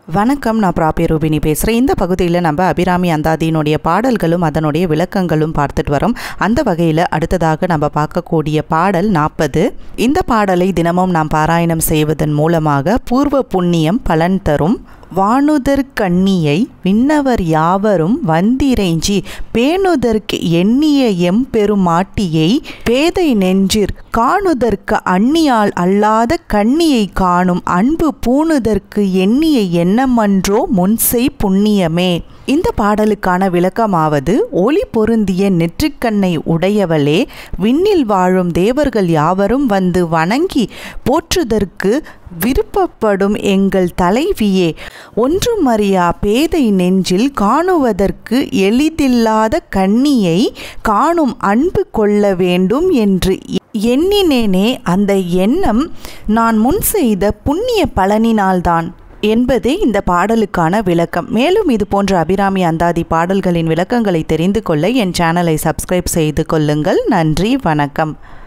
வணக்கம் நான் ப்ராப்பி ரூபினி பேசுகிறேன் இந்த பகுதியில் நம்ம அபிராமி அந்தாதியினுடைய பாடல்களும் அதனுடைய விளக்கங்களும் பார்த்துட்டு வரோம் அந்த வகையில் அடுத்ததாக நம்ம பார்க்கக்கூடிய பாடல் நாற்பது இந்த பாடலை தினமும் நாம் பாராயணம் செய்வதன் மூலமாக பூர்வ புண்ணியம் பலன் தரும் வானுதற் கண்ணியை விண்ணவர் யாவரும் வந்திரைஞ்சி பேணுதற்கு எண்ணிய எம்பெருமாட்டியை பேதை நெஞ்சிற் காணுதற்கு அந்நியால் அல்லாத கண்ணியை காணும் அன்பு பூணுதற்கு எண்ணிய எண்ணமன்றோ முன்செய் புண்ணியமே இந்த பாடலுக்கான விளக்கமாவது ஒளி பொருந்திய நெற்றிக்கண்ணை உடையவளே விண்ணில் வாழும் தேவர்கள் யாவரும் வந்து வணங்கி போற்றுதற்கு விருப்பப்படும் எங்கள் தலைவியே ஒன்றுமறியா பேதை நெஞ்சில் காணுவதற்கு எளிதில்லாத கண்ணியை காணும் அன்பு கொள்ள வேண்டும் என்று எண்ணினேனே அந்த எண்ணம் நான் முன் செய்த புண்ணிய பலனினால்தான் என்பதே இந்த பாடலுக்கான விளக்கம் மேலும் இது போன்ற அபிராமி அந்தாதி பாடல்களின் விளக்கங்களை தெரிந்து கொள்ள என் சேனலை சப்ஸ்கிரைப் செய்து கொள்ளுங்கள் நன்றி வணக்கம்